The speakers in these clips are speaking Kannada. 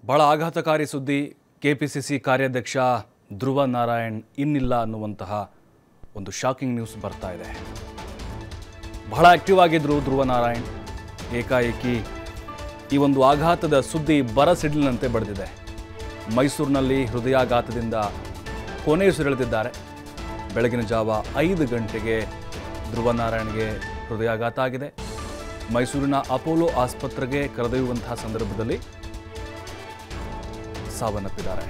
ಬಹಳ ಆಘಾತಕಾರಿ ಸುದ್ದಿ ಕೆಪಿಸಿಸಿ ಕಾರ್ಯಾಧ್ಯಕ್ಷ ಧ್ರುವ ನಾರಾಯಣ್ ಇನ್ನಿಲ್ಲ ಅನ್ನುವಂತಹ ಒಂದು ಶಾಕಿಂಗ್ ನ್ಯೂಸ್ ಬರ್ತಾ ಇದೆ ಬಹಳ ಆಕ್ಟಿವ್ ಆಗಿದ್ರು ಧ್ರುವ ನಾರಾಯಣ್ ಏಕಾಏಕಿ ಈ ಒಂದು ಆಘಾತದ ಸುದ್ದಿ ಬರಸಿಡಿಲಿನಂತೆ ಬಡಿದಿದೆ ಮೈಸೂರಿನಲ್ಲಿ ಹೃದಯಾಘಾತದಿಂದ ಕೊನೆಯುಸಿರೆಳೆದಿದ್ದಾರೆ ಬೆಳಗಿನ ಜಾವ ಐದು ಗಂಟೆಗೆ ಧ್ರುವ ನಾರಾಯಣ್ಗೆ ಹೃದಯಾಘಾತ ಆಗಿದೆ ಮೈಸೂರಿನ ಅಪೋಲೋ ಆಸ್ಪತ್ರೆಗೆ ಕರೆದೊಯ್ಯುವಂತಹ ಸಂದರ್ಭದಲ್ಲಿ ಸಾವನ್ನಪ್ಪಿದ್ದಾರೆ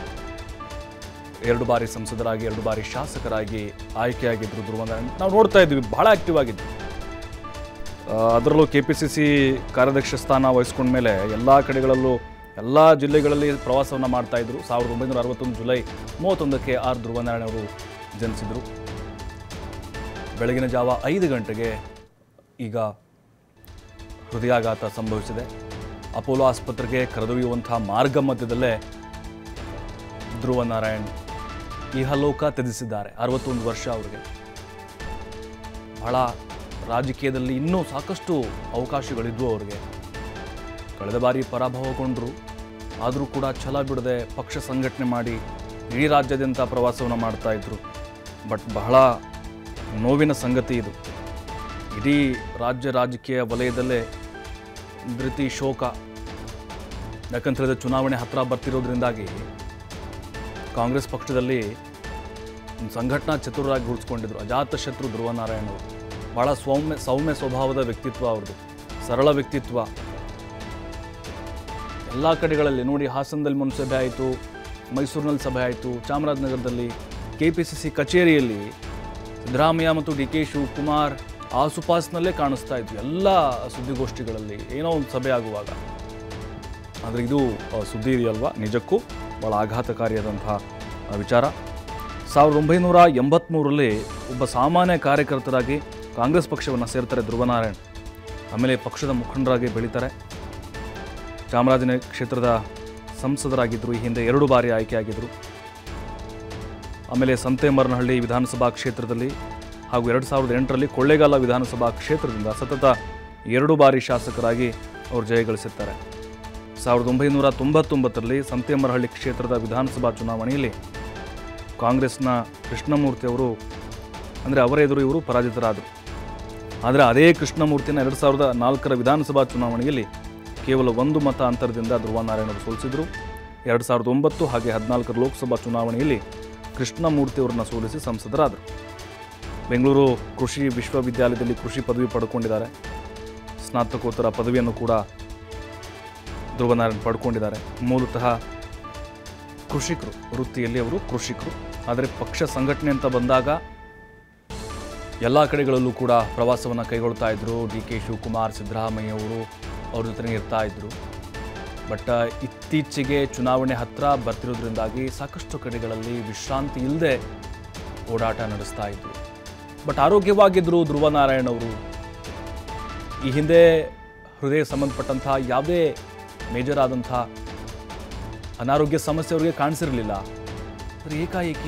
ಎರಡು ಬಾರಿ ಸಂಸದರಾಗಿ ಎರಡು ಬಾರಿ ಶಾಸಕರಾಗಿ ಆಯ್ಕೆಯಾಗಿದ್ದರು ಧ್ರುವ ನಾರಾಯಣ್ ನಾವು ನೋಡ್ತಾ ಇದ್ವಿ ಬಹಳ ಆಕ್ಟಿವ್ ಆಗಿದ್ರು ಆ, ಅದರಲ್ಲೂ ಕೆ ಪಿ ಸಿ ಸಿ ಕಾರ್ಯಾಧ್ಯಕ್ಷ ಸ್ಥಾನ ವಹಿಸ್ಕೊಂಡ ಮೇಲೆ ಎಲ್ಲ ಕಡೆಗಳಲ್ಲೂ ಎಲ್ಲ ಜಿಲ್ಲೆಗಳಲ್ಲಿ ಪ್ರವಾಸವನ್ನು ಮಾಡ್ತಾ ಇದ್ರು ಸಾವಿರದ ಒಂಬೈನೂರ ಅರವತ್ತೊಂದು ಜುಲೈ ಮೂವತ್ತೊಂದಕ್ಕೆ ಆರ್ ಧ್ರುವನಾರಾಯಣ ಅವರು ಜನಿಸಿದರು ಬೆಳಗಿನ ಜಾವ ಐದು ಗಂಟೆಗೆ ಈಗ ಹೃದಯಾಘಾತ ಸಂಭವಿಸಿದೆ ಅಪೋಲೋ ಆಸ್ಪತ್ರೆಗೆ ಕರೆದೊಯ್ಯುವಂಥ ಮಾರ್ಗ ಮಧ್ಯದಲ್ಲೇ ಧ್ರುವ ನಾರಾಯಣ್ ಇಹಲೋಕ ತ್ಯಜಿಸಿದ್ದಾರೆ ಅರವತ್ತೊಂದು ವರ್ಷ ಅವರಿಗೆ ಬಹಳ ರಾಜಕೀಯದಲ್ಲಿ ಇನ್ನೂ ಸಾಕಷ್ಟು ಅವಕಾಶಗಳಿದ್ವು ಅವರಿಗೆ ಕಳೆದ ಬಾರಿ ಪರಾಭವಗೊಂಡರು ಆದರೂ ಕೂಡ ಛಲ ಬಿಡದೆ ಪಕ್ಷ ಸಂಘಟನೆ ಮಾಡಿ ಇಡೀ ರಾಜ್ಯಾದ್ಯಂತ ಪ್ರವಾಸವನ್ನು ಮಾಡ್ತಾ ಇದ್ರು ಬಟ್ ಬಹಳ ನೋವಿನ ಸಂಗತಿ ಇದು ಇಡೀ ರಾಜ್ಯ ರಾಜಕೀಯ ವಲಯದಲ್ಲೇ ಒಂದು ರೀತಿ ಶೋಕ ಯಾಕಂತ ಹೇಳಿದ್ರೆ ಚುನಾವಣೆ ಹತ್ತಿರ ಬರ್ತಿರೋದ್ರಿಂದಾಗಿ ಕಾಂಗ್ರೆಸ್ ಪಕ್ಷದಲ್ಲಿ ಒಂದು ಸಂಘಟನಾ ಚತುರರಾಗಿ ಗುರುತಿಸ್ಕೊಂಡಿದ್ರು ಅಜಾತ ಶತ್ರು ಧ್ರುವ ನಾರಾಯಣ್ ಅವರು ಭಾಳ ಸೌಮ್ಯ ಸೌಮ್ಯ ಸ್ವಭಾವದ ವ್ಯಕ್ತಿತ್ವ ಅವ್ರದ್ದು ಸರಳ ವ್ಯಕ್ತಿತ್ವ ಎಲ್ಲ ಕಡೆಗಳಲ್ಲಿ ನೋಡಿ ಹಾಸನದಲ್ಲಿ ಒಂದು ಸಭೆ ಆಯಿತು ಮೈಸೂರಿನಲ್ಲಿ ಸಭೆ ಆಯಿತು ಚಾಮರಾಜನಗರದಲ್ಲಿ ಕೆ ಪಿ ಸಿ ಸಿ ಕಚೇರಿಯಲ್ಲಿ ಸಿದ್ದರಾಮಯ್ಯ ಮತ್ತು ಡಿ ಕೆ ಶಿವಕುಮಾರ್ ಆಸುಪಾಸಿನಲ್ಲೇ ಕಾಣಿಸ್ತಾ ಇದ್ವಿ ಎಲ್ಲ ಸುದ್ದಿಗೋಷ್ಠಿಗಳಲ್ಲಿ ಏನೋ ಒಂದು ಸಭೆ ಆಗುವಾಗ ಆದರೆ ಇದು ಆ, ಸುದ್ದಿ ಇದೆಯಲ್ವಾ ನಿಜಕ್ಕೂ ಭಾಳ ಆಘಾತಕಾರಿಯಾದಂತಹ ಆ, ವಿಚಾರ ಸಾವಿರದ ಒಂಬೈನೂರ ಎಂಬತ್ತ್ಮೂರರಲ್ಲಿ ಒಬ್ಬ ಸಾಮಾನ್ಯ ಕಾರ್ಯಕರ್ತರಾಗಿ ಕಾಂಗ್ರೆಸ್ ಪಕ್ಷವನ್ನು ಸೇರ್ತಾರೆ ಧ್ರುವನಾರಾಯಣ್ ಆಮೇಲೆ ಪಕ್ಷದ ಮುಖಂಡರಾಗಿ ಬೆಳೀತಾರೆ ಚಾಮರಾಜನಗರ ಕ್ಷೇತ್ರದ ಸಂಸದರಾಗಿದ್ದರು ಈ ಹಿಂದೆ ಎರಡು ಬಾರಿ ಆಯ್ಕೆಯಾಗಿದ್ದರು ಆಮೇಲೆ ಸಂತೇಮರನಹಳ್ಳಿ ವಿಧಾನಸಭಾ ಕ್ಷೇತ್ರದಲ್ಲಿ ಹಾಗೂ ಎರಡು ಸಾವಿರದ ಎಂಟರಲ್ಲಿ ಕೊಳ್ಳೇಗಾಲ ವಿಧಾನಸಭಾ ಕ್ಷೇತ್ರದಿಂದ ಸತತ ಎರಡು ಬಾರಿ ಶಾಸಕರಾಗಿ ಅವರು ಜಯಗಳಿಸಿರ್ತಾರೆ ಸಾವಿರದ ಒಂಬೈನೂರ ತೊಂಬತ್ತೊಂಬತ್ತರಲ್ಲಿ ಸಂತೇಮರಹಳ್ಳಿ ಕ್ಷೇತ್ರದ ವಿಧಾನಸಭಾ ಚುನಾವಣೆಯಲ್ಲಿ ಕಾಂಗ್ರೆಸ್ನ ಕೃಷ್ಣಮೂರ್ತಿ ಅವರು ಅಂದರೆ ಅವರ ಎದುರು ಇವರು ಪರಾಜಿತರಾದರು ಆದರೆ ಅದೇ ಕೃಷ್ಣಮೂರ್ತಿನ ಎರಡು ಸಾವಿರದ ನಾಲ್ಕರ ವಿಧಾನಸಭಾ ಚುನಾವಣೆಯಲ್ಲಿ ಕೇವಲ ಒಂದು ಮತ ಅಂತರದಿಂದ ಧ್ರುವನಾರಾಯಣ ಅವರು ಸೋಲಿಸಿದರು ಎರಡು ಸಾವಿರದ ಒಂಬತ್ತು ಹಾಗೆ ಹದಿನಾಲ್ಕರ ಲೋಕಸಭಾ ಚುನಾವಣೆಯಲ್ಲಿ ಕೃಷ್ಣಮೂರ್ತಿ ಅವರನ್ನ ಸೋಲಿಸಿ ಸಂಸದರಾದರು ಬೆಂಗಳೂರು ಕೃಷಿ ವಿಶ್ವವಿದ್ಯಾಲಯದಲ್ಲಿ ಕೃಷಿ ಪದವಿ ಪಡ್ಕೊಂಡಿದ್ದಾರೆ ಸ್ನಾತಕೋತ್ತರ ಪದವಿಯನ್ನು ಕೂಡ ಧ್ರುವನಾರಾಯಣ್ ಪಡ್ಕೊಂಡಿದ್ದಾರೆ ಮೂಲತಃ ಕೃಷಿಕರು ವೃತ್ತಿಯಲ್ಲಿ ಅವರು ಕೃಷಿಕರು ಆದರೆ ಪಕ್ಷ ಸಂಘಟನೆ ಅಂತ ಬಂದಾಗ ಎಲ್ಲ ಕಡೆಗಳಲ್ಲೂ ಕೂಡ ಪ್ರವಾಸವನ್ನು ಕೈಗೊಳ್ತಾ ಇದ್ದರು ಡಿ ಕೆ ಶಿವಕುಮಾರ್ ಸಿದ್ದರಾಮಯ್ಯ ಅವರು ಅವ್ರ ಜೊತೆ ಇರ್ತಾ ಇದ್ದರು ಬಟ್ ಇತ್ತೀಚೆಗೆ ಚುನಾವಣೆ ಹತ್ತಿರ ಬರ್ತಿರೋದ್ರಿಂದಾಗಿ ಸಾಕಷ್ಟು ಕಡೆಗಳಲ್ಲಿ ವಿಶ್ರಾಂತಿ ಇಲ್ಲದೆ ಓಡಾಟ ನಡೆಸ್ತಾ ಇದ್ದರು ಬಟ್ ಆರೋಗ್ಯವಾಗಿದ್ದರು ಧ್ರುವನಾರಾಯಣ್ ಅವರು ಈ ಹಿಂದೆ ಹೃದಯ ಸಂಬಂಧಪಟ್ಟಂಥ ಯಾವುದೇ ಮೇಜರ್ ಆದಂಥ ಅನಾರೋಗ್ಯ ಸಮಸ್ಯೆ ಅವರಿಗೆ ಕಾಣಿಸಿರಲಿಲ್ಲ ಆದರೆ ಏಕಾಏಕಿ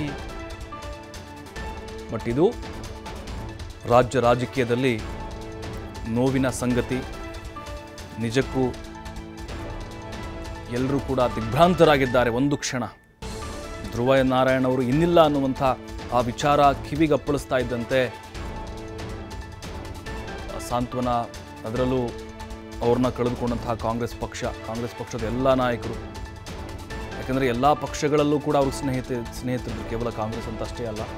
ಬಟ್ ಇದು ರಾಜ್ಯ ರಾಜಕೀಯದಲ್ಲಿ ನೋವಿನ ಸಂಗತಿ ನಿಜಕ್ಕೂ ಎಲ್ಲರೂ ಕೂಡ ದಿಗ್ಭ್ರಾಂತರಾಗಿದ್ದಾರೆ ಒಂದು ಕ್ಷಣ ಧ್ರುವ ನಾರಾಯಣ್ ಅವರು ಇನ್ನಿಲ್ಲ ಅನ್ನುವಂಥ ಆ ವಿಚಾರ ಕಿವಿಗಪ್ಪಳಿಸ್ತಾ ಇದ್ದಂತೆ ಸಾಂತ್ವನ ಅದರಲ್ಲೂ ಅವ್ರನ್ನ ಕಳೆದುಕೊಂಡಂತಹ ಕಾಂಗ್ರೆಸ್ ಪಕ್ಷ ಕಾಂಗ್ರೆಸ್ ಪಕ್ಷದ ಎಲ್ಲ ನಾಯಕರು ಯಾಕಂದರೆ ಎಲ್ಲ ಪಕ್ಷಗಳಲ್ಲೂ ಕೂಡ ಅವ್ರಿಗೆ ಸ್ನೇಹಿತ ಸ್ನೇಹಿತರು ಕೇವಲ ಕಾಂಗ್ರೆಸ್ ಅಂತ ಅಷ್ಟೇ ಅಲ್ಲ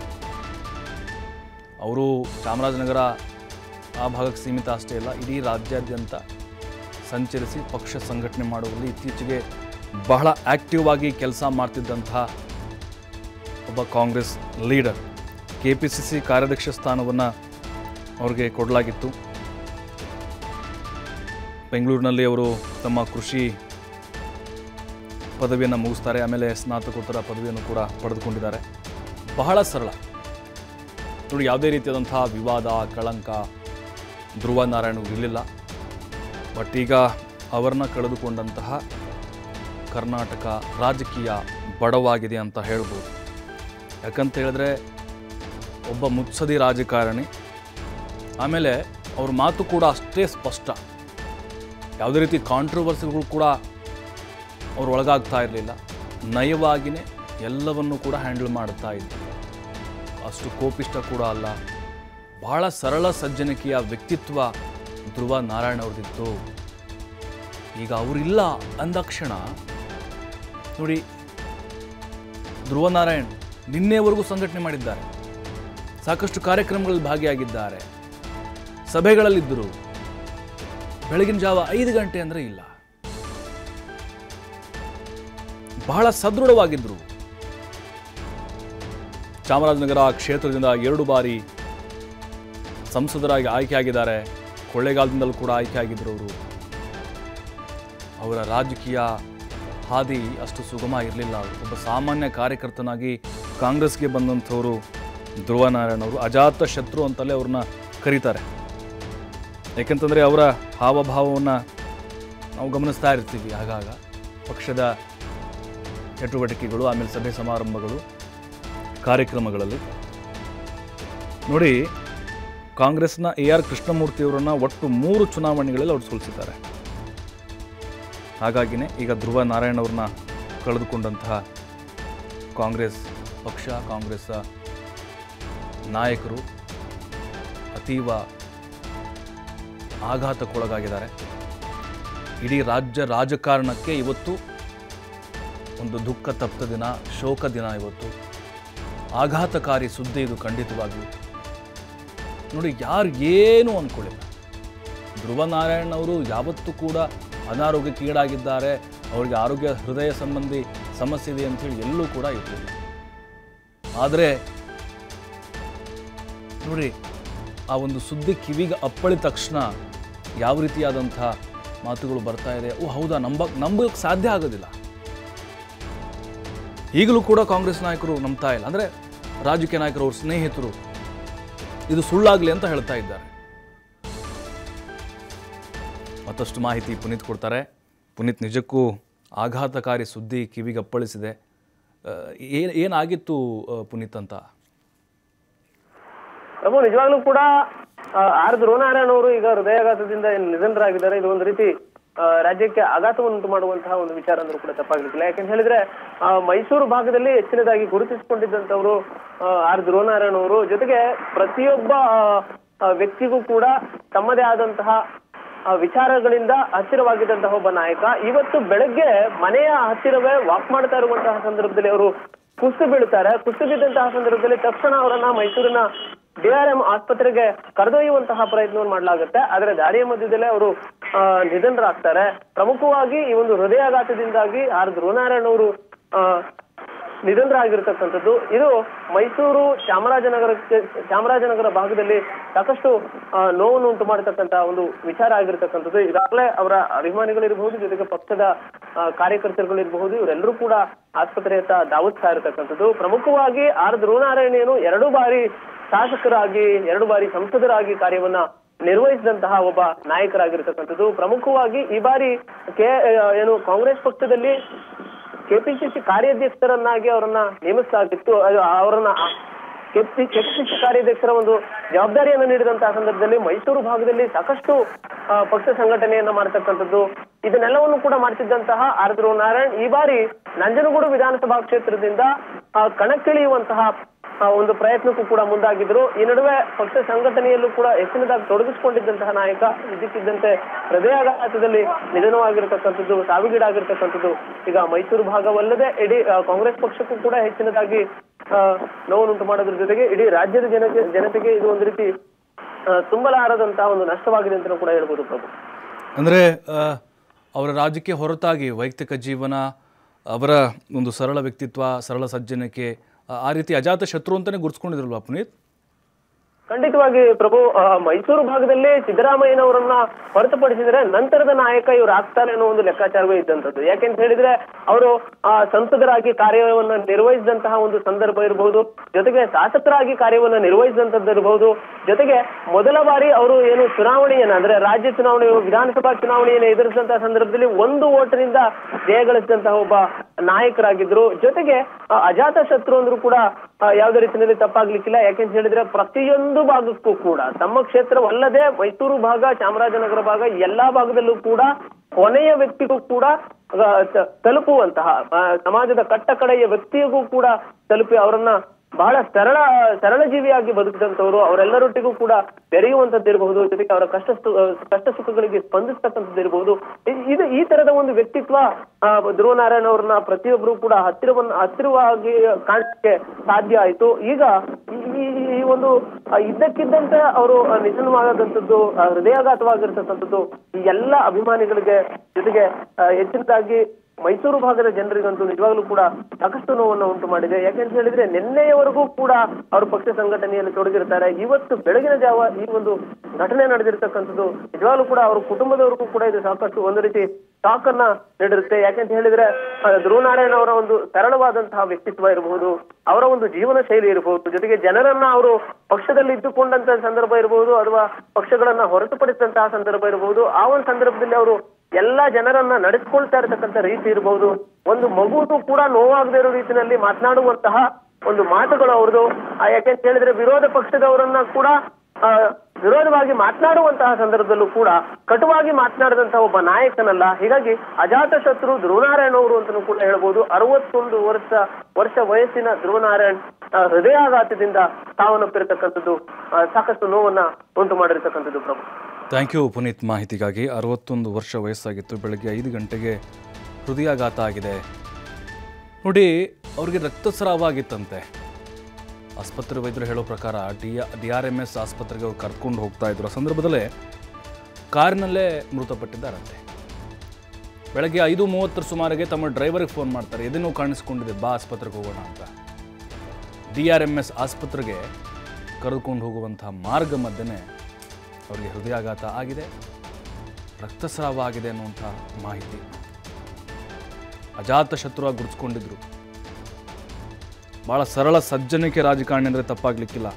ಅವರು ಚಾಮರಾಜನಗರ ಆ ಭಾಗಕ್ಕೆ ಸೀಮಿತ ಅಷ್ಟೇ ಅಲ್ಲ ಇಡೀ ರಾಜ್ಯಾದ್ಯಂತ ಸಂಚರಿಸಿ ಪಕ್ಷ ಸಂಘಟನೆ ಮಾಡುವಲ್ಲಿ ಇತ್ತೀಚೆಗೆ ಬಹಳ ಆಕ್ಟಿವ್ ಆಗಿ ಕೆಲಸ ಮಾಡ್ತಿದ್ದಂತಹ ಒಬ್ಬ Congress leader K P C C ಕಾರ್ಯಾಧ್ಯಕ್ಷ ಸ್ಥಾನವನ್ನು ಅವ್ರಿಗೆ ಕೊಡಲಾಗಿತ್ತು ಬೆಂಗಳೂರಿನಲ್ಲಿ ಅವರು ತಮ್ಮ ಕೃಷಿ ಪದವಿಯನ್ನು ಮುಗಿಸ್ತಾರೆ ಆಮೇಲೆ ಸ್ನಾತಕೋತ್ತರ ಪದವಿಯನ್ನು ಕೂಡ ಪಡೆದುಕೊಂಡಿದ್ದಾರೆ ಬಹಳ ಸರಳ ನೋಡಿ ಯಾವುದೇ ರೀತಿಯಾದಂತಹ ವಿವಾದ ಕಳಂಕ ಧ್ರುವ ನಾರಾಯಣ ಇರಲಿಲ್ಲ ಬಟ್ ಈಗ ಅವರನ್ನ ಕಳೆದುಕೊಂಡಂತಹ ಕರ್ನಾಟಕ ರಾಜಕೀಯ ಬಡವಾಗಿದೆ ಅಂತ ಹೇಳ್ಬೋದು ಯಾಕಂತ ಹೇಳಿದ್ರೆ ಒಬ್ಬ ಮುತ್ಸದಿ ರಾಜಕಾರಣಿ ಆಮೇಲೆ ಅವ್ರ ಮಾತು ಕೂಡ ಅಷ್ಟೇ ಸ್ಪಷ್ಟ ಯಾವುದೇ ರೀತಿ ಕಾಂಟ್ರವರ್ಸಿಗಳು ಕೂಡ ಅವ್ರು ಒಳಗಾಗ್ತಾ ಇರಲಿಲ್ಲ ನಯವಾಗಿಯೇ ಎಲ್ಲವನ್ನೂ ಕೂಡ ಹ್ಯಾಂಡಲ್ ಮಾಡ್ತಾ ಇದ್ರು ಅಷ್ಟು ಕೋಪಿಷ್ಟ ಕೂಡ ಅಲ್ಲ ಬಹಳ ಸರಳ ಸಜ್ಜನಿಕೆಯ ವ್ಯಕ್ತಿತ್ವ ಧ್ರುವ ನಾರಾಯಣ ಅವ್ರದ್ದಿತ್ತು ಈಗ ಅವರಿಲ್ಲ ಅಂದಕ್ಷಣ ನೋಡಿ ಧ್ರುವ ನಾರಾಯಣ್ ನಿನ್ನೆವರೆಗೂ ಸಂಘಟನೆ ಮಾಡಿದ್ದಾರೆ ಸಾಕಷ್ಟು ಕಾರ್ಯಕ್ರಮಗಳಲ್ಲಿ ಭಾಗಿಯಾಗಿದ್ದಾರೆ ಸಭೆಗಳಲ್ಲಿದ್ದರು ಬೆಳಗಿನ ಜಾವ ಐದು ಗಂಟೆ ಅಂದರೆ ಇಲ್ಲ ಬಹಳ ಸದೃಢವಾಗಿದ್ದರು ಚಾಮರಾಜನಗರ ಕ್ಷೇತ್ರದಿಂದ ಎರಡು ಬಾರಿ ಸಂಸದರಾಗಿ ಆಯ್ಕೆಯಾಗಿದ್ದಾರೆ ಕೊಳ್ಳೇಗಾಲದಿಂದಲೂ ಕೂಡ ಆಯ್ಕೆಯಾಗಿದ್ದರು ಅವರು ಅವರ ರಾಜಕೀಯ ಹಾದಿ ಅಷ್ಟು ಸುಗಮ ಇರಲಿಲ್ಲ ಒಬ್ಬ ಸಾಮಾನ್ಯ ಕಾರ್ಯಕರ್ತನಾಗಿ ಕಾಂಗ್ರೆಸ್ಗೆ ಬಂದಂಥವರು ಧ್ರುವ ನಾರಾಯಣ್ ಅವರು ಅಜಾತ ಶತ್ರು ಅಂತಲೇ ಅವ್ರನ್ನ ಕರೀತಾರೆ ಯಾಕೆಂತಂದರೆ ಅವರ ಹಾವಭಾವವನ್ನು ನಾವು ಗಮನಿಸ್ತಾ ಇರ್ತೀವಿ ಆಗಾಗ ಪಕ್ಷದ ಚಟುವಟಿಕೆಗಳು ಆಮೇಲೆ ಸಭೆ ಸಮಾರಂಭಗಳು ಕಾರ್ಯಕ್ರಮಗಳಲ್ಲಿ ನೋಡಿ ಕಾಂಗ್ರೆಸ್ನ ಎ ಆರ್ ಕೃಷ್ಣಮೂರ್ತಿಯವರನ್ನು ಒಟ್ಟು ಮೂರು ಚುನಾವಣೆಗಳಲ್ಲಿ ಅವ್ರು ಸೋಲಿಸಿದ್ದಾರೆ ಹಾಗಾಗಿನೇ ಈಗ ಧ್ರುವ ನಾರಾಯಣ್ ಅವ್ರನ್ನ ಕಳೆದುಕೊಂಡಂತಹ ಕಾಂಗ್ರೆಸ್ ಪಕ್ಷ ಕಾಂಗ್ರೆಸ್ ನಾಯಕರು ಅತೀವ ಆಘಾತಕ್ಕೊಳಗಾಗಿದ್ದಾರೆ ಇಡೀ ರಾಜ್ಯ ರಾಜಕಾರಣಕ್ಕೆ ಇವತ್ತು ಒಂದು ದುಃಖ ತಪ್ತ ದಿನ ಶೋಕ ದಿನ ಇವತ್ತು ಆಘಾತಕಾರಿ ಸುದ್ದಿ ಇದು ಖಂಡಿತವಾಗಿಯೂ ನೋಡಿ ಯಾರು ಏನು ಅಂದ್ಕೊಳ್ಳಿಲ್ಲ ಧ್ರುವ ನಾರಾಯಣ್ ಅವರು ಯಾವತ್ತೂ ಕೂಡ ಅನಾರೋಗ್ಯಕ್ಕೀಡಾಗಿದ್ದಾರೆ ಅವರಿಗೆ ಆರೋಗ್ಯ ಹೃದಯ ಸಂಬಂಧಿ ಸಮಸ್ಯೆ ಇದೆ ಅಂಥೇಳಿ ಎಲ್ಲೂ ಕೂಡ ಇರಲಿಲ್ಲ ಆದರೆ ನೋಡಿ ಆ ಒಂದು ಸುದ್ದಿ ಕಿವಿಗೆ ಅಪ್ಪಳಿದ ತಕ್ಷಣ ಯಾವ ರೀತಿಯಾದಂಥ ಮಾತುಗಳು ಬರ್ತಾ ಇದೆ ಓ ಹೌದಾ ನಂಬಕ್ ನಂಬಕ್ಕೆ ಸಾಧ್ಯ ಆಗೋದಿಲ್ಲ ಈಗಲೂ ಕೂಡ ಕಾಂಗ್ರೆಸ್ ನಾಯಕರು ನಂಬ್ತಾ ಇಲ್ಲ ಅಂದರೆ ರಾಜಕೀಯ ನಾಯಕರು ಅವ್ರ ಸ್ನೇಹಿತರು ಇದು ಸುಳ್ಳಾಗಲಿ ಅಂತ ಹೇಳ್ತಾ ಇದ್ದಾರೆ ಮತ್ತಷ್ಟು ಮಾಹಿತಿ ಪುನೀತ್ ಕೊಡ್ತಾರೆ ಪುನೀತ್ ನಿಜಕ್ಕೂ ಆಘಾತಕಾರಿ ಸುದ್ದಿ ಕಿವಿಗೆ ಅಪ್ಪಳಿಸಿದೆ ಏನು ಏನಾಗಿತ್ತು ಆ, ಪುನೀತ್ ಅಂತ ಪ್ರಭು ನಿಜವಾಗ್ಲೂ ಕೂಡ ಆ, ಆರ್ ಧ್ರುವನಾರಾಯಣ ಅವರು ಈಗ ಹೃದಯಾಘಾತದಿಂದ ಏನ್ ನಿಧನರಾಗಿದ್ದಾರೆ ಇದು ಒಂದು ರೀತಿ ಆ, ರಾಜ್ಯಕ್ಕೆ ಆಘಾತವನ್ನುಂಟು ಮಾಡುವಂತಹ ಒಂದು ವಿಚಾರ ಅಂದ್ರೂ ಕೂಡ ತಪ್ಪಾಗ್ಲಿಕ್ಕಿಲ್ಲ ಯಾಕಂತ ಹೇಳಿದ್ರೆ ಆ, ಮೈಸೂರು ಭಾಗದಲ್ಲಿ ಹೆಚ್ಚಿನದಾಗಿ ಗುರುತಿಸಿಕೊಂಡಿದ್ದಂತವರು ಆ, ಆರ್ ಧ್ರುವನಾರಾಯಣ ಅವರು ಜೊತೆಗೆ ಪ್ರತಿಯೊಬ್ಬ ಆ, ಆ, ವ್ಯಕ್ತಿಗೂ ಕೂಡ ತಮ್ಮದೇ ಆದಂತಹ ಆ, ವಿಚಾರಗಳಿಂದ ಹತ್ತಿರವಾಗಿದ್ದಂತಹ ಒಬ್ಬ ನಾಯಕ ಇವತ್ತು ಬೆಳಗ್ಗೆ ಮನೆಯ ಹತ್ತಿರವೇ ವಾಕ್ ಮಾಡ್ತಾ ಇರುವಂತಹ ಸಂದರ್ಭದಲ್ಲಿ ಅವರು ಕುಸಿದು ಬೀಳುತ್ತಾರೆ ಕುಸಿದು ಬಿದ್ದಂತಹ ಸಂದರ್ಭದಲ್ಲಿ ತಕ್ಷಣ ಅವರನ್ನ ಮೈಸೂರಿನ ಡಿಆರ್ಎಂ ಆಸ್ಪತ್ರೆಗೆ ಕರೆದೊಯ್ಯುವಂತಹ ಪ್ರಯತ್ನವನ್ನು ಮಾಡಲಾಗುತ್ತೆ ಆದ್ರೆ ದಾರಿಯ ಮಧ್ಯದಲ್ಲೇ ಅವರು ಆ, ನಿಧನರಾಗ್ತಾರೆ ಪ್ರಮುಖವಾಗಿ ಈ ಒಂದು ಹೃದಯಾಘಾತದಿಂದಾಗಿ ಆರ್ ಧ್ರುವನಾರಾಯಣ ಅವರು ಆ, ನಿಧನರಾಗಿರ್ತಕ್ಕಂಥದ್ದು ಇದು ಮೈಸೂರು ಚಾಮರಾಜನಗರಕ್ಕೆ ಚಾಮರಾಜನಗರ ಭಾಗದಲ್ಲಿ ಸಾಕಷ್ಟು ಆ, ನೋವನ್ನು ಉಂಟು ಮಾಡತಕ್ಕಂತ ಒಂದು ವಿಚಾರ ಆಗಿರ್ತಕ್ಕಂಥದ್ದು ಈಗಾಗಲೇ ಅವರ ಅಭಿಮಾನಿಗಳಿರಬಹುದು ಜೊತೆಗೆ ಪಕ್ಷದ ಆ, ಕಾರ್ಯಕರ್ತರುಗಳಿರಬಹುದು ಇವರೆಲ್ಲರೂ ಕೂಡ ಆಸ್ಪತ್ರೆಯತ್ತ ಧಾವಿಸ್ತಾ ಇರತಕ್ಕಂಥದ್ದು ಪ್ರಮುಖವಾಗಿ ಆರ್ ಧ್ರುವನಾರಾಯಣೇನು ಎರಡು ಬಾರಿ ಶಾಸಕರಾಗಿ ಎರಡು ಬಾರಿ ಸಂಸದರಾಗಿ ಕಾರ್ಯವನ್ನ ನಿರ್ವಹಿಸಿದಂತಹ ಒಬ್ಬ ನಾಯಕರಾಗಿರ್ತಕ್ಕಂಥದ್ದು ಪ್ರಮುಖವಾಗಿ ಈ ಬಾರಿ ಕೆ ಏನು ಕಾಂಗ್ರೆಸ್ ಪಕ್ಷದಲ್ಲಿ ಕೆಪಿಸಿಸಿ ಕಾರ್ಯಾಧ್ಯಕ್ಷರನ್ನಾಗಿ ಅವರನ್ನ ನೇಮಿಸಲಾಗಿತ್ತು ಅದು ಅವರನ್ನ ಕೆಪಿಸಿಸಿ ಕಾರ್ಯಾಧ್ಯಕ್ಷರ ಒಂದು ಜವಾಬ್ದಾರಿಯನ್ನು ನೀಡಿದಂತಹ ಸಂದರ್ಭದಲ್ಲಿ ಮೈಸೂರು ಭಾಗದಲ್ಲಿ ಸಾಕಷ್ಟು ಆ, ಪಕ್ಷ ಸಂಘಟನೆಯನ್ನ ಮಾಡತಕ್ಕಂಥದ್ದು ಇದನ್ನೆಲ್ಲವನ್ನು ಕೂಡ ಮಾಡ್ತಿದ್ದಂತಹ ಆರ್ ಧ್ರುವ ನಾರಾಯಣ್ ಈ ಬಾರಿ ನಂಜನಗೂಡು ವಿಧಾನಸಭಾ ಕ್ಷೇತ್ರದಿಂದ ಆ, ಕಣಕ್ಕಿಳಿಯುವಂತಹ ಆ, ಒಂದು ಪ್ರಯತ್ನಕ್ಕೂ ಕೂಡ ಮುಂದಾಗಿದ್ರು ಈ ನಡುವೆ ಪಕ್ಷ ಸಂಘಟನೆಯಲ್ಲೂ ಕೂಡ ಹೆಚ್ಚಿನದಾಗಿ ತೊಡಗಿಸಿಕೊಂಡಿದ್ದಂತಹ ನಾಯಕ ಇದಕ್ಕಿದ್ದಂತೆ ಹೃದಯಾಘಾತದಲ್ಲಿ ನಿಧನವಾಗಿರತಕ್ಕಂಥದ್ದು ಸಾವಿಗೀಡಾಗಿರ್ತಕ್ಕಂಥದ್ದು ಈಗ ಮೈಸೂರು ಭಾಗವಲ್ಲದೆ ಇಡೀ ಆ, ಕಾಂಗ್ರೆಸ್ ಪಕ್ಷಕ್ಕೂ ಕೂಡ ಹೆಚ್ಚಿನದಾಗಿ ಆ, ನೋವನ್ನುಂಟು ಮಾಡೋದ್ರ ಜೊತೆಗೆ ಇಡೀ ರಾಜ್ಯದ ಜನತೆ ಜನತೆಗೆ ಇದು ಒಂದು ರೀತಿ ಆ, ತುಂಬಲಾರದಂತಹ ಒಂದು ನಷ್ಟವಾಗಿದೆ ಅಂತ ಕೂಡ ಹೇಳ್ಬೋದು ಪ್ರಭು ಅಂದರೆ ಅವರ ರಾಜಕೀಯ ಹೊರತಾಗಿ ವೈಯಕ್ತಿಕ ಜೀವನ ಅವರ ಒಂದು ಸರಳ ವ್ಯಕ್ತಿತ್ವ ಸರಳ ಸಜ್ಜನಿಕೆ ಆ, ಆ ರೀತಿ ಅಜಾತ ಶತ್ರು ಅಂತಲೇ ಗುರುತಿಸ್ಕೊಂಡಿದ್ರಲ್ವಾ ಪುನೀತ್ ಖಂಡಿತವಾಗಿ ಪ್ರಭು ಆ, ಮೈಸೂರು ಭಾಗದಲ್ಲಿ ಸಿದ್ದರಾಮಯ್ಯನವರನ್ನ ಹೊರತುಪಡಿಸಿದ್ರೆ ನಂತರದ ನಾಯಕ ಇವ್ರು ಆಗ್ತಾರೆ ಅನ್ನೋ ಒಂದು ಲೆಕ್ಕಾಚಾರವೇ ಇದ್ದಂಥದ್ದು ಯಾಕೆಂತ ಹೇಳಿದ್ರೆ ಅವರು ಆ, ಸಂಸದರಾಗಿ ಕಾರ್ಯವನ್ನ ನಿರ್ವಹಿಸಿದಂತಹ ಒಂದು ಸಂದರ್ಭ ಇರಬಹುದು ಜೊತೆಗೆ ಶಾಸಕರಾಗಿ ಕಾರ್ಯವನ್ನ ನಿರ್ವಹಿಸಿದಂತದ್ದು ಇರಬಹುದು ಜೊತೆಗೆ ಮೊದಲ ಬಾರಿ ಅವರು ಏನು ಚುನಾವಣೆಯನ್ನ ಅಂದ್ರೆ ರಾಜ್ಯ ಚುನಾವಣೆ ವಿಧಾನಸಭಾ ಚುನಾವಣೆಯನ್ನು ಎದುರಿಸಿದಂತಹ ಸಂದರ್ಭದಲ್ಲಿ ಒಂದು ಓಟಿನಿಂದ ಜಯಗಳಿಸಿದಂತಹ ಒಬ್ಬ ನಾಯಕರಾಗಿದ್ರು ಜೊತೆಗೆ ಆ, ಅಜಾತ ಶತ್ರು ಅಂದ್ರೂ ಕೂಡ ಆ, ಯಾವುದೇ ರೀತಿಯಲ್ಲಿ ತಪ್ಪಾಗ್ಲಿಕ್ಕಿಲ್ಲ ಯಾಕೆಂತ ಹೇಳಿದ್ರೆ ಪ್ರತಿಯೊಂದು ಭಾಗಕ್ಕೂ ಕೂಡ ತಮ್ಮ ಕ್ಷೇತ್ರವಲ್ಲದೆ ಮೈಸೂರು ಭಾಗ ಚಾಮರಾಜನಗರ ಭಾಗ ಎಲ್ಲಾ ಭಾಗದಲ್ಲೂ ಕೂಡ ಕೊನೆಯ ವ್ಯಕ್ತಿಗೂ ಕೂಡ ಆ, ತ- ತಲುಪುವಂತಹ ಆ, ಸಮಾಜದ ಕಟ್ಟ ಕಡೆಯ ವ್ಯಕ್ತಿಗೂ ಕೂಡ ತಲುಪಿ ಅವರನ್ನ ಬಹಳ ಸರಳ ಸರಳ ಜೀವಿಯಾಗಿ ಬದುಕಿದಂತವರು ಅವರೆಲ್ಲರೊಟ್ಟಿಗೂ ಕೂಡ ಬೆರೆಯುವಂತದ್ದು ಇರಬಹುದು ಜೊತೆಗೆ ಅವರ ಕಷ್ಟ ಸು- ಕಷ್ಟ ಸುಖಗಳಿಗೆ ಸ್ಪಂದಿಸ್ತಕ್ಕಂಥದ್ದು ಇರಬಹುದು ಇ- ಇದು ಈ ತರದ ಒಂದು ವ್ಯಕ್ತಿತ್ವ ಆ, ಧ್ರುವನಾರಾಯಣ ಅವ್ರನ್ನ ಪ್ರತಿಯೊಬ್ಬರು ಕೂಡ ಹತ್ತಿರವನ್ನ ಹತ್ತಿರವಾಗಿ ಕಾಣಕ್ಕೆ ಸಾಧ್ಯ ಆಯ್ತು ಈಗ ಈ- ಈ- ಈ ಒಂದು ಆ, ಇದ್ದಕ್ಕಿದ್ದಂತೆ ಅವರು ನಿಧನವಾದಂಥದ್ದು ಆ, ಹೃದಯಾಘಾತವಾಗಿರ್ತಕ್ಕಂಥದ್ದು ಈ ಎಲ್ಲ ಅಭಿಮಾನಿಗಳಿಗೆ ಜೊತೆಗೆ ಆ, ಹೆಚ್ಚಿನದಾಗಿ ಮೈಸೂರು ಭಾಗದ ಜನರಿಗಂತೂ ನಿಜವಾಗ್ಲೂ ಕೂಡ ಸಾಕಷ್ಟು ನೋವನ್ನು ಉಂಟು ಮಾಡಿದೆ ಯಾಕೆಂತ ಹೇಳಿದ್ರೆ ನಿನ್ನೆಯವರೆಗೂ ಕೂಡ ಅವರು ಪಕ್ಷ ಸಂಘಟನೆಯಲ್ಲಿ ತೊಡಗಿರ್ತಾರೆ ಇವತ್ತು ಬೆಳಗಿನ ಜಾವ ಈ ಒಂದು ಘಟನೆ ನಡೆದಿರ್ತಕ್ಕಂಥದ್ದು ನಿಜವಾಗ್ಲೂ ಕೂಡ ಅವ್ರ ಕುಟುಂಬದವರಿಗೂ ಕೂಡ ಇದು ಸಾಕಷ್ಟು ಒಂದು ರೀತಿ ಶಾಕ್ ಅನ್ನ ನೀಡಿರುತ್ತೆ ಯಾಕೆಂತ ಹೇಳಿದ್ರೆ ಆ, ಧ್ರುವನಾರಾಯಣ ಅವರ ಒಂದು ಸರಳವಾದಂತಹ ವ್ಯಕ್ತಿತ್ವ ಇರಬಹುದು ಅವರ ಒಂದು ಜೀವನ ಶೈಲಿ ಇರಬಹುದು ಜೊತೆಗೆ ಜನರನ್ನ ಅವರು ಪಕ್ಷದಲ್ಲಿ ಇದ್ದುಕೊಂಡಂತ ಸಂದರ್ಭ ಇರಬಹುದು ಅಥವಾ ಪಕ್ಷಗಳನ್ನ ಹೊರತುಪಡಿಸಿದಂತಹ ಸಂದರ್ಭ ಇರಬಹುದು ಆ ಒಂದು ಸಂದರ್ಭದಲ್ಲಿ ಅವರು ಎಲ್ಲಾ ಜನರನ್ನ ನಡೆಸ್ಕೊಳ್ತಾ ಇರತಕ್ಕಂತ ರೀತಿ ಇರಬಹುದು ಒಂದು ಮಗುನು ಕೂಡ ನೋವಾಗದೇ ಇರೋ ರೀತಿಯಲ್ಲಿ ಮಾತನಾಡುವಂತಹ ಒಂದು ಮಾತುಗಳು ಅವ್ರದ್ದು ಆ ಯಾಕೆಂತ ಹೇಳಿದ್ರೆ ವಿರೋಧ ಪಕ್ಷದವರನ್ನ ಕೂಡ ಆ, ವಿರೋಧವಾಗಿ ಮಾತನಾಡುವಂತಹ ಸಂದರ್ಭದಲ್ಲೂ ಕೂಡ ಕಟುವಾಗಿ ಮಾತನಾಡಿದಂತಹ ಒಬ್ಬ ನಾಯಕನಲ್ಲ ಹೀಗಾಗಿ ಅಜಾತ ಶತ್ರು ಧ್ರುವನಾರಾಯಣ ಅವರು ಅಂತಲೂ ಕೂಡ ಹೇಳ್ಬೋದು ಅರವತ್ತೊಂದು ವರ್ಷ ವರ್ಷ ವಯಸ್ಸಿನ ಧ್ರುವನಾರಾಯಣ್ ಆ, ಹೃದಯಾಘಾತದಿಂದ ಸಾವನ್ನಪ್ಪಿರತಕ್ಕಂಥದ್ದು ಆ, ಸಾಕಷ್ಟು ನೋವನ್ನ ಉಂಟು ಮಾಡಿರ್ತಕ್ಕಂಥದ್ದು ಪ್ರಭು ಥ್ಯಾಂಕ್ ಯು ಪುನೀತ್ ಮಾಹಿತಿಗಾಗಿ ಅರವತ್ತೊಂದು ವರ್ಷ ವಯಸ್ಸಾಗಿತ್ತು ಬೆಳಗ್ಗೆ ಐದು ಗಂಟೆಗೆ ಹೃದಯಾಘಾತ ಆಗಿದೆ ನೋಡಿ ಅವ್ರಿಗೆ ರಕ್ತಸ್ರಾವ ಆಗಿತ್ತಂತೆ ಆಸ್ಪತ್ರೆ ವೈದ್ಯರು ಹೇಳೋ ಪ್ರಕಾರ D D R M S ಆಸ್ಪತ್ರೆಗೆ ಅವ್ರು ಕರ್ಕೊಂಡು ಹೋಗ್ತಾ ಇದ್ರು ಆ ಸಂದರ್ಭದಲ್ಲೇ ಕಾರಿನಲ್ಲೇ ಮೃತಪಟ್ಟಿದ್ದಾರಂತೆ ಬೆಳಗ್ಗೆ ಐದು ಮೂವತ್ತರ ಸುಮಾರಿಗೆ ತಮ್ಮ ಡ್ರೈವರ್ಗೆ ಫೋನ್ ಮಾಡ್ತಾರೆ ಎದೇನೋ ಕಾಣಿಸ್ಕೊಂಡಿದೆ ಬಾ ಆಸ್ಪತ್ರೆಗೆ ಹೋಗೋಣ ಅಂತ ಡಿ ಆರ್ ಎಮ್ ಎಸ್ ಆಸ್ಪತ್ರೆಗೆ ಕರೆದುಕೊಂಡು ಹೋಗುವಂಥ ಮಾರ್ಗ ಮಧ್ಯೆ ಅವರಿಗೆ ಹೃದಯಾಘಾತ ಆಗಿದೆ ರಕ್ತಸ್ರಾವ ಆಗಿದೆ ಅನ್ನುವಂಥ ಮಾಹಿತಿ ಅಜಾತ ಶತ್ರುವಾಗಿ ಗುರುತಿಸ್ಕೊಂಡಿದ್ರು ಭಾಳ ಸರಳ ಸಜ್ಜನಿಕೆ ರಾಜಕಾರಣಿ ಅಂದರೆ ತಪ್ಪಾಗಲಿಕ್ಕಿಲ್ಲ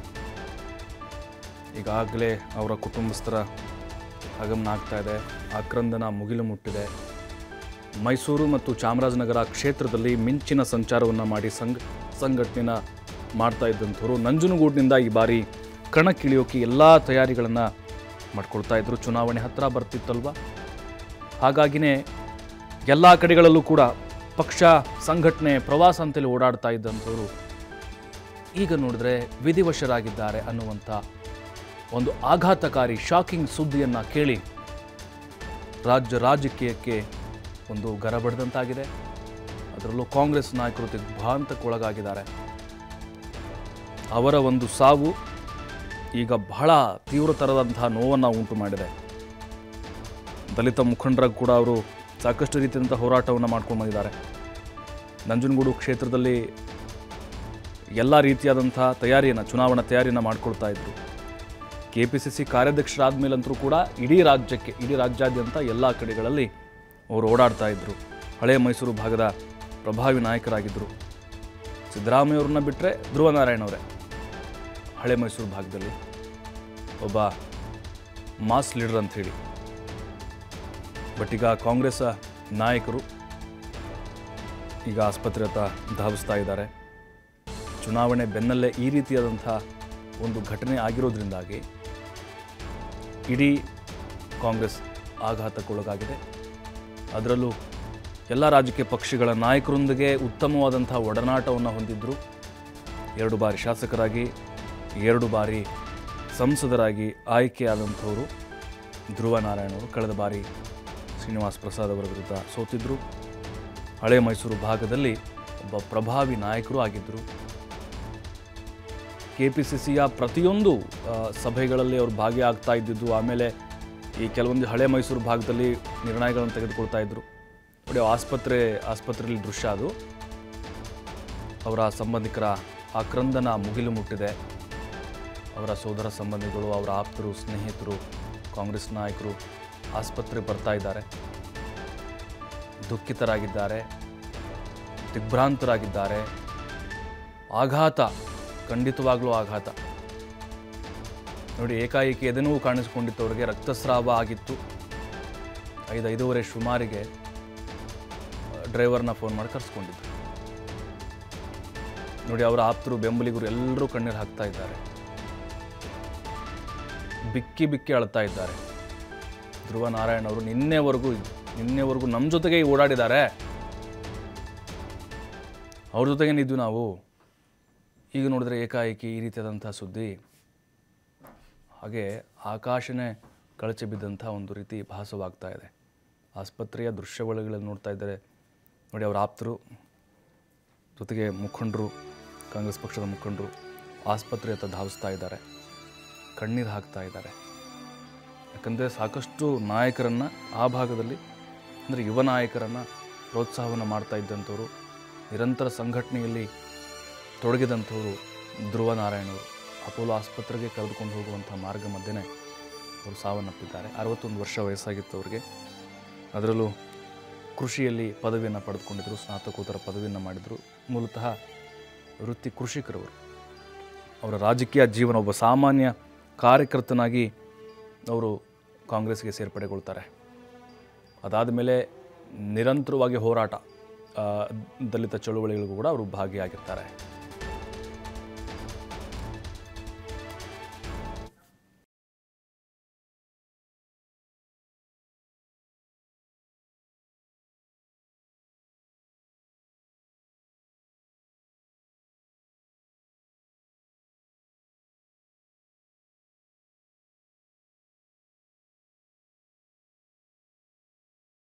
ಈಗಾಗಲೇ ಅವರ ಕುಟುಂಬಸ್ಥರ ಆಗಮನ ಆಗ್ತಾ ಇದೆ ಆಕ್ರಂದನ ಮುಗಿಲು ಮುಟ್ಟಿದೆ ಮೈಸೂರು ಮತ್ತು ಚಾಮರಾಜನಗರ ಕ್ಷೇತ್ರದಲ್ಲಿ ಮಿಂಚಿನ ಸಂಚಾರವನ್ನು ಮಾಡಿ ಸಂಘ ಸಂಘಟನೆನ ಮಾಡ್ತಾ ಇದ್ದಂಥವ್ರು ನಂಜನಗೂಡಿನಿಂದ ಈ ಬಾರಿ ಕಣಕ್ಕಿಳಿಯೋಕೆ ಎಲ್ಲ ತಯಾರಿಗಳನ್ನು ಮಾಡ್ಕೊಳ್ತಾ ಇದ್ರು ಚುನಾವಣೆ ಹತ್ತಿರ ಬರ್ತಿತ್ತಲ್ವ ಹಾಗಾಗಿನೇ ಎಲ್ಲ ಕಡೆಗಳಲ್ಲೂ ಕೂಡ ಪಕ್ಷ ಸಂಘಟನೆ ಪ್ರವಾಸ ಅಂತೇಳಿ ಓಡಾಡ್ತಾ ಇದ್ದಂಥವ್ರು ಈಗ ನೋಡಿದ್ರೆ ವಿಧಿವಶರಾಗಿದ್ದಾರೆ ಅನ್ನುವಂಥ ಒಂದು ಆಘಾತಕಾರಿ ಶಾಕಿಂಗ್ ಸುದ್ದಿಯನ್ನು ಕೇಳಿ ರಾಜ್ಯ ರಾಜಕೀಯಕ್ಕೆ ಒಂದು ಗರ ಬಡ್ದಂತಾಗಿದೆ ಅದರಲ್ಲೂ ಕಾಂಗ್ರೆಸ್ ನಾಯಕರು ದಿಗ್ಭ್ರಾಂತಕ್ಕೊಳಗಾಗಿದ್ದಾರೆ ಅವರ ಒಂದು ಸಾವು ಈಗ ಬಹಳ ತೀವ್ರತರದಂತಹ ನೋವನ್ನು ಉಂಟು ಮಾಡಿದೆ ದಲಿತ ಮುಖಂಡರ ಕೂಡ ಅವರು ಸಾಕಷ್ಟು ರೀತಿಯಾದಂಥ ಹೋರಾಟವನ್ನು ಮಾಡ್ಕೊಂಡು ಬಂದಿದ್ದಾರೆ ನಂಜನಗೂಡು ಕ್ಷೇತ್ರದಲ್ಲಿ ಎಲ್ಲ ರೀತಿಯಾದಂಥ ತಯಾರಿಯನ್ನು ಚುನಾವಣಾ ತಯಾರಿಯನ್ನು ಮಾಡ್ಕೊಳ್ತಾ ಇದ್ರು ಕೆ ಪಿ ಸಿ ಸಿ ಕಾರ್ಯಾಧ್ಯಕ್ಷರಾದ ಮೇಲಂತರೂ ಕೂಡ ಇಡೀ ರಾಜ್ಯಕ್ಕೆ ಇಡೀ ರಾಜ್ಯಾದ್ಯಂತ ಎಲ್ಲ ಕಡೆಗಳಲ್ಲಿ ಅವರು ಓಡಾಡ್ತಾ ಇದ್ದರು ಹಳೆ ಮೈಸೂರು ಭಾಗದ ಪ್ರಭಾವಿ ನಾಯಕರಾಗಿದ್ದರು ಸಿದ್ದರಾಮಯ್ಯವ್ರನ್ನ ಬಿಟ್ಟರೆ ಧ್ರುವನಾರಾಯಣ ಅವರೇ ಹಳೆ ಮೈಸೂರು ಭಾಗದಲ್ಲಿ ಒಬ್ಬ ಮಾಸ್ ಲೀಡರ್ ಅಂತ ಹೇಳಿ ಬಟ್ ಈಗ ಕಾಂಗ್ರೆಸ್ ನಾಯಕರು ಈಗ ಆಸ್ಪತ್ರೆ ಹತ್ರ ಧಾವಿಸ್ತಾ ಇದ್ದಾರೆ ಚುನಾವಣೆ ಬೆನ್ನಲ್ಲೇ ಈ ರೀತಿಯಾದಂಥ ಒಂದು ಘಟನೆ ಆಗಿರೋದ್ರಿಂದಾಗಿ ಇಡೀ ಕಾಂಗ್ರೆಸ್ ಆಘಾತಕ್ಕೊಳಗಾಗಿದೆ ಅದರಲ್ಲೂ ಎಲ್ಲ ರಾಜಕೀಯ ಪಕ್ಷಗಳ ನಾಯಕರೊಂದಿಗೆ ಉತ್ತಮವಾದಂಥ ಒಡನಾಟವನ್ನು ಹೊಂದಿದ್ದರು ಎರಡು ಬಾರಿ ಶಾಸಕರಾಗಿ ಎರಡು ಬಾರಿ ಸಂಸದರಾಗಿ ಆಯ್ಕೆಯಾದಂಥವರು ಧ್ರುವ ನಾರಾಯಣ ಅವರು ಕಳೆದ ಬಾರಿ ಶ್ರೀನಿವಾಸ್ ಪ್ರಸಾದ್ ಅವರ ವಿರುದ್ಧ ಸೋತಿದ್ದರು ಹಳೆ ಮೈಸೂರು ಭಾಗದಲ್ಲಿ ಒಬ್ಬ ಪ್ರಭಾವಿ ನಾಯಕರು ಆಗಿದ್ದರು ಕೆ ಪಿ ಸಿ ಸಿಯ ಪ್ರತಿಯೊಂದು ಆ, ಸಭೆಗಳಲ್ಲಿ ಅವರು ಭಾಗಿಯಾಗ್ತಾ ಇದ್ದಿದ್ದು ಆಮೇಲೆ ಈ ಕೆಲವೊಂದು ಹಳೆ ಮೈಸೂರು ಭಾಗದಲ್ಲಿ ನಿರ್ಣಯಗಳನ್ನು ತೆಗೆದುಕೊಳ್ತಾ ಇದ್ದರು ನೋಡಿ ಆಸ್ಪತ್ರೆ ಆಸ್ಪತ್ರೆಯಲ್ಲಿ ದೃಶ್ಯ ಅದು ಅವರ ಸಂಬಂಧಿಕರ ಆಕ್ರಂದನ ಮುಗಿಲು ಮುಟ್ಟಿದೆ ಅವರ ಸೋದರ ಸಂಬಂಧಿಗಳು ಅವರ ಆಪ್ತರು ಸ್ನೇಹಿತರು ಕಾಂಗ್ರೆಸ್ ನಾಯಕರು ಆಸ್ಪತ್ರೆ ಬರ್ತಾ ಇದ್ದಾರೆ ದುಃಖಿತರಾಗಿದ್ದಾರೆ ದಿಗ್ಭ್ರಾಂತರಾಗಿದ್ದಾರೆ ಆಘಾತ ಖಂಡಿತವಾಗ್ಲೂ ಆಘಾತ ನೋಡಿ ಏಕಾಏಕಿ ಎದೆನೂ ಕಾಣಿಸ್ಕೊಂಡಿತ್ತು ಅವರಿಗೆ ರಕ್ತಸ್ರಾವ ಆಗಿತ್ತು ಐದು ಐದೂವರೆ ಸುಮಾರಿಗೆ ಡ್ರೈವರ್ನ ಫೋನ್ ಮಾಡಿ ಕರೆಸ್ಕೊಂಡಿದ್ರು ನೋಡಿ ಅವರ ಆಪ್ತರು ಬೆಂಬಲಿಗರು ಎಲ್ಲರೂ ಕಣ್ಣೀರು ಹಾಕ್ತಾ ಇದ್ದಾರೆ ಬಿಕ್ಕಿ ಬಿಕ್ಕಿ ಅಳ್ತಾ ಇದ್ದಾರೆ ಧ್ರುವ ನಾರಾಯಣ್ ಅವರು ನಿನ್ನೆವರೆಗೂ ನಿನ್ನೆವರೆಗೂ ನಮ್ಮ ಜೊತೆಗೆ ಓಡಾಡಿದ್ದಾರೆ ಅವ್ರ ಜೊತೆಗೇನೆ ಇದ್ವಿ ನಾವು ಈಗ ನೋಡಿದ್ರೆ ಏಕಾಏಕಿ ಈ ರೀತಿಯಾದಂಥ ಸುದ್ದಿ ಹಾಗೆ ಆಕಾಶನೇ ಕಳಚೆ ಬಿದ್ದಂಥ ಒಂದು ರೀತಿ ಭಾಸವಾಗ್ತಾ ಇದೆ ಆಸ್ಪತ್ರೆಯ ದೃಶ್ಯಾವಳಿಗಳಲ್ಲಿ ನೋಡ್ತಾ ಇದ್ದಾರೆ ನೋಡಿ ಅವರ ಆಪ್ತರು ಜೊತೆಗೆ ಮುಖಂಡರು ಕಾಂಗ್ರೆಸ್ ಪಕ್ಷದ ಮುಖಂಡರು ಆಸ್ಪತ್ರೆ ಹತ್ರ ಧಾವಿಸ್ತಾ ಇದ್ದಾರೆ ಕಣ್ಣೀರು ಹಾಕ್ತಾ ಇದ್ದಾರೆ ಯಾಕಂದರೆ ಸಾಕಷ್ಟು ನಾಯಕರನ್ನು ಆ ಭಾಗದಲ್ಲಿ ಅಂದರೆ ಯುವ ನಾಯಕರನ್ನು ಪ್ರೋತ್ಸಾಹವನ್ನು ಮಾಡ್ತಾ ಇದ್ದಂಥವ್ರು ನಿರಂತರ ಸಂಘಟನೆಯಲ್ಲಿ ತೊಡಗಿದಂಥವರು ಧ್ರುವ ನಾರಾಯಣವರು ಅಪೋಲೋ ಆಸ್ಪತ್ರೆಗೆ ಕರೆದುಕೊಂಡು ಹೋಗುವಂಥ ಮಾರ್ಗ ಮಧ್ಯೆನೇ ಅವರು ಸಾವನ್ನಪ್ಪಿದ್ದಾರೆ ಅರವತ್ತೊಂದು ವರ್ಷ ವಯಸ್ಸಾಗಿತ್ತು ಅವರಿಗೆ ಅದರಲ್ಲೂ ಕೃಷಿಯಲ್ಲಿ ಪದವಿಯನ್ನು ಪಡೆದುಕೊಂಡಿದ್ದರು ಸ್ನಾತಕೋತ್ತರ ಪದವಿಯನ್ನು ಮಾಡಿದರು ಮೂಲತಃ ವೃತ್ತಿ ಕೃಷಿಕರವರು ಅವರ ರಾಜಕೀಯ ಜೀವನ ಒಬ್ಬ ಸಾಮಾನ್ಯ ಕಾರ್ಯಕರ್ತನಾಗಿ ಅವರು ಕಾಂಗ್ರೆಸ್ಗೆ ಸೇರ್ಪಡೆಗೊಳ್ತಾರೆ ಅದಾದ ಮೇಲೆ ನಿರಂತರವಾಗಿ ಹೋರಾಟ ಆ, ದಲಿತ ಚಳುವಳಿಗಳಿಗೂ ಕೂಡ ಅವರು ಭಾಗಿಯಾಗಿರ್ತಾರೆ